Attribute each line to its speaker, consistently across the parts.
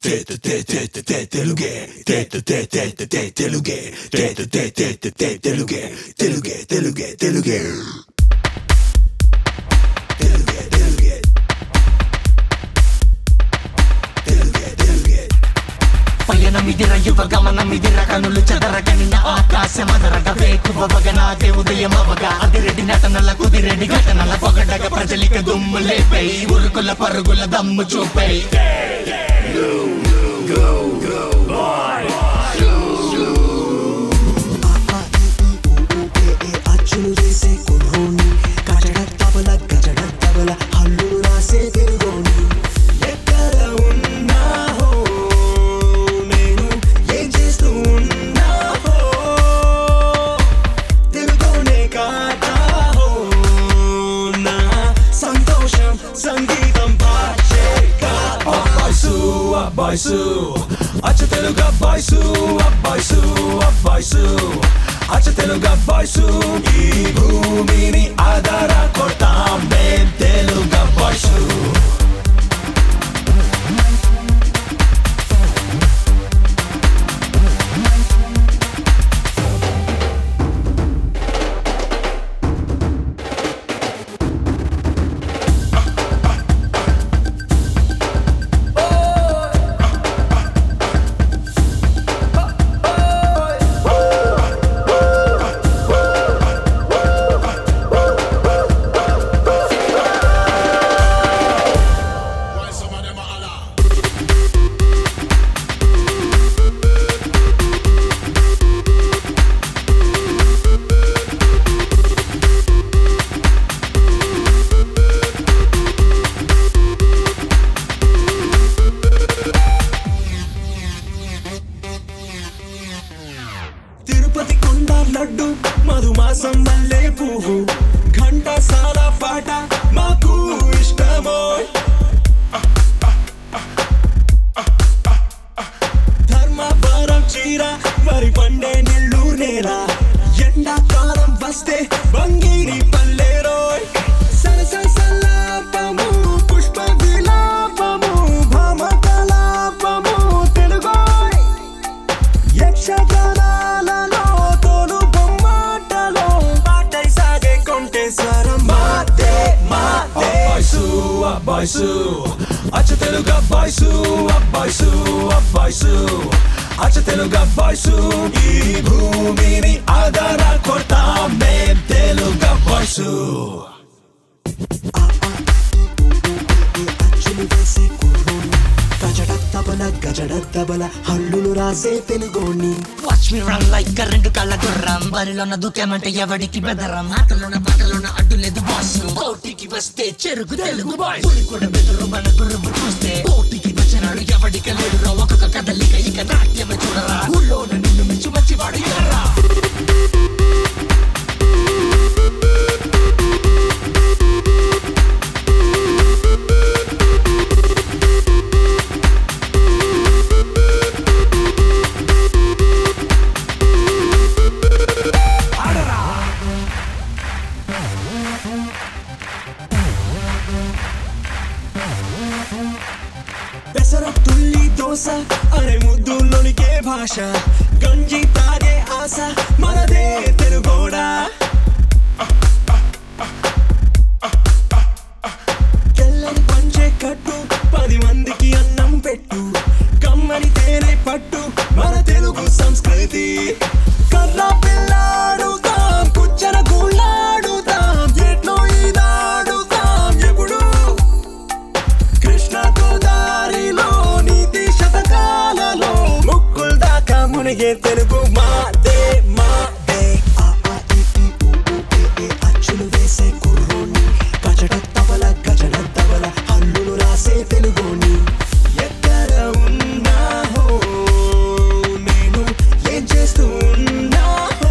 Speaker 1: తెలుగే తెలుగే తెలుగే తెలుగే తెలుగే తెలుగే తెలుగే తెలుగే తెలుగే తెలుగే తెలుగే
Speaker 2: పయనమిదిర యువ గమనమిదిర కనులు చెదరగని నా ఆకాశం అదరగ వేకువగ నాదే ఉదయం అవగా అదిరెడ్డి నటనల కుదిరెడ్డి ఘటనల పొగడగ ప్రజలిక దుమ్ము లేపై ఉరుకుల పరుగుల దమ్ము చూపై
Speaker 3: అచ్చులు వేసే కుర్రోని కజడ తబల గజడ తబల హల్లులు రాసే తెలుగోని ఎక్కడ ఉన్నాహో నేను ఏం చేస్తూ ఉన్నాహో తెలుగోనే కాదాహో నా సంతోషం సంగీతం భాషేగా
Speaker 1: అబ్బాయిసు అబ్బాయిసు అచ్చ తెలుగు అబ్బాయిసు అబ్బాయిసు అబ్బాయిసు అచ్చ తెలుగు అబ్బాయిసు ఈ భూమిని ఆధార కొడతాం మేం తెలుగు అబ్బాయిసు
Speaker 3: తిరుపతి కొండ లడ్డు మధుమాసం మల్లె పువ్వు ఘంటసాల పాట మాకు ఇష్టమో ధర్మవరం చీర వరి పండే నెల్లూరు నేల ఎండాకాలం వస్తే బంగిరి పల్లెరోయ్ సరసలాపము పుష్ప విలాపము భామ కలాపము తెలుగోయ్ యక్షగానాలలో తోలు బొమ్మాటలో పాటై సాగే కొంటే స్వరం మాతే మాతే
Speaker 1: అబ్బాయిసు అబ్బాయిసు అచ్చ తెలుగు అబ్బాయిసు అబ్బాయిసు అబ్బాయిసు అచ్చ తెలుగు అబ్బాయిసు ఈ భూమిని ఆధార కొడతాం మేం తెలుగు అబ్బాయిసు
Speaker 3: అచ్చులు వేసే కుర్రోని గజడ తబల గజడ తబల హల్లులు రాసే తెలుగోని
Speaker 2: watch me run like current కళ్ళ గుర్రం బరిలోన దూకేమంటే ఎవడికి బెదరం ఆటలోన పాటలోన అడ్డు లేదు బాస్ పోటీకి వస్తే చెరుకు తెలుగు బాయ్ కూడా బెదరు మన గుర్రము చూస్తే పోటీకి వచ్చినాడు ఎవడికి లేడురా ఒక్కొక్క కదలిక ఇక నాట్యమే చూడరా ఊళ్ళోన నిన్ను మించు మంచివాడు ఎర్రా
Speaker 3: పెసర తుల్లి దోశ అరే ముద్దులోనికే భాష గంజి తాగే ఆశ మనదే తెలుగోడా తెల్లని పంచే కట్టు పది మందికి అన్నం పెట్టు కమ్మని తేనె పట్టు మన తెలుగు సంస్కృతి కర్ర పిల్లాడుతాం కుచ్చన గుళ్ళాడుతాం ఎట్లో ఈదాడుతాం ఎప్పుడు కృష్ణ గోదారిలో నీతి శతకాలలో ముక్కుల్ దాకా మునిగే తెలుగు మాదే మాదే ఆ, ఆ, ఈ, ఈ, ఊ, ఊ, ఏ, ఏ, అచ్చులు వేసే కుర్రోని గజడ తబల గజడ తబల హల్లులు రాసే తెలుగోని ఎక్కడ ఉన్నాహో నేను ఏం చేస్తూ ఉన్నాహో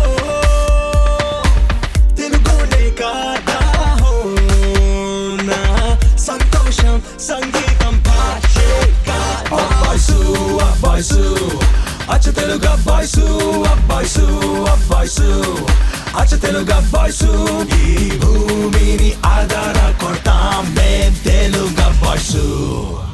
Speaker 3: తెలుగోనే కాదాహో నా సంతోషం సంగీతం భాషే కాదా
Speaker 1: అబ్బాయిసు అబ్బాయిసు అచ్చ తెలుగు అబ్బాయిసు అబ్బాయిసు అబ్బాయిసు అచ్చ తెలుగు అబ్బాయిసు ఈ భూమిని ఆధార కొడతాం మేం తెలుగు అబ్బాయిసు